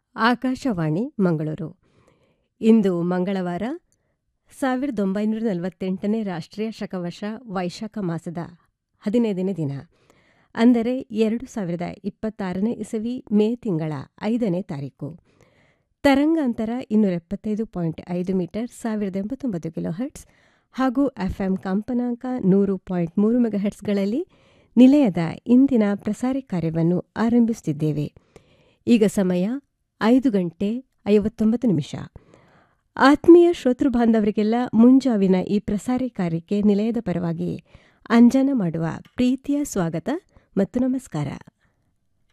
ಆಕಾಶವಾಣಿ ಮಂಗಳೂರು ಇಂದು ಮಂಗಳವಾರ ಸಾವಿರದ ಒಂಬೈನೂರ ನಲವತ್ತೆಂಟನೇ ರಾಷ್ಟ್ರೀಯ ಶಕವರ್ಷ ವೈಶಾಖ ಮಾಸದ ಹದಿನೈದನೇ ದಿನ ಅಂದರೆ ಎರಡು ಸಾವಿರದ ಇಪ್ಪತ್ತಾರನೇ ಇಸವಿ ಮೇ ತಿಂಗಳ ಐದನೇ ತಾರೀಕು ತರಂಗಾಂತರ ಇನ್ನೂರ ಎಪ್ಪತ್ತೈದು ಪಾಯಿಂಟ್ ಐದು ಮೀಟರ್ ಸಾವಿರದ ಎಂಬತ್ತೊಂಬತ್ತು ಕಿಲೋ ಹರ್ಟ್ಸ್ ಹಾಗೂ ಎಫ್ಎಂ ಕಂಪನಾಂಕ ನೂರು ಪಾಯಿಂಟ್ ಮೂರು ಮೆಗಾಹೆಟ್ಸ್ಗಳಲ್ಲಿ ನಿಲಯದ ಇಂದಿನ ಪ್ರಸಾರ ಕಾರ್ಯವನ್ನು ಆರಂಭಿಸುತ್ತಿದ್ದೇವೆ ಈಗ ಸಮಯ ಐದು ಗಂಟೆ ಐವತ್ತೊಂಬತ್ತು ನಿಮಿಷ ಆತ್ಮೀಯ ಶ್ರೋತೃ ಬಾಂಧವರಿಗೆಲ್ಲ ಮುಂಜಾವಿನ ಈ ಪ್ರಸಾರ ಕಾರ್ಯಕ್ಕೆ ನಿಲಯದ ಪರವಾಗಿ ಅಂಜನ ಮಾಡುವ ಪ್ರೀತಿಯ ಸ್ವಾಗತ ಮತ್ತು ನಮಸ್ಕಾರ